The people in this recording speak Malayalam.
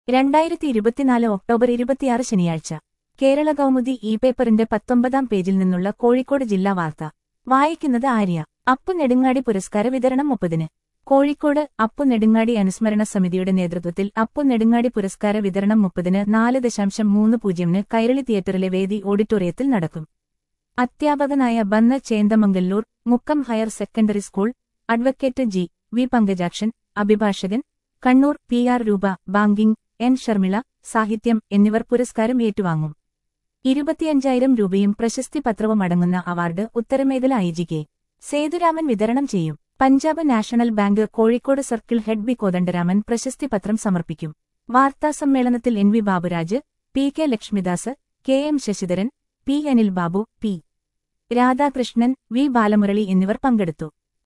രണ്ടായിരത്തി ഇരുപത്തിനാല് ഒക്ടോബർ ഇരുപത്തിയാറ് ശനിയാഴ്ച കേരള കൗമുദി ഇ പേപ്പറിന്റെ പത്തൊമ്പതാം പേജിൽ നിന്നുള്ള കോഴിക്കോട് ജില്ലാ വാർത്ത വായിക്കുന്നത് ആര്യ അപ്പു നെടുങ്ങാടി പുരസ്കാര വിതരണം മുപ്പതിന് കോഴിക്കോട് അപ്പു നെടുങ്ങാടി അനുസ്മരണ സമിതിയുടെ നേതൃത്വത്തിൽ അപ്പു നെടുങ്ങാടി പുരസ്കാര വിതരണം മുപ്പതിന് നാല് ദശാംശം മൂന്ന് പൂജ്യമിന് കൈരളി തിയേറ്ററിലെ വേദി ഓഡിറ്റോറിയത്തിൽ നടക്കും അധ്യാപകനായ Banna Chendamangallur Mukkam higher secondary school advocate G V Pankajakshan അഭിഭാഷകൻ Kannur P R Roopa banking N Sharmila സാഹിത്യം എന്നിവർ പുരസ്കാരം ഏറ്റുവാങ്ങും ഇരുപത്തിയഞ്ചായിരം രൂപയും പ്രശസ്തി പത്രവും അടങ്ങുന്ന അവാർഡ് ഉത്തരമേഖല ഐ ജി കെ സേതുരാമൻ വിതരണം ചെയ്യും Punjab national bank Kozhikode circle head B Kodandaraman പ്രശസ്തി പത്രം സമർപ്പിക്കും വാർത്താസമ്മേളനത്തിൽ N V Baburaj P K Lakshmidas K M Sasidharan P Anil Babu P Radhakrishnan V Balamurali എന്നിവർ പങ്കെടുത്തു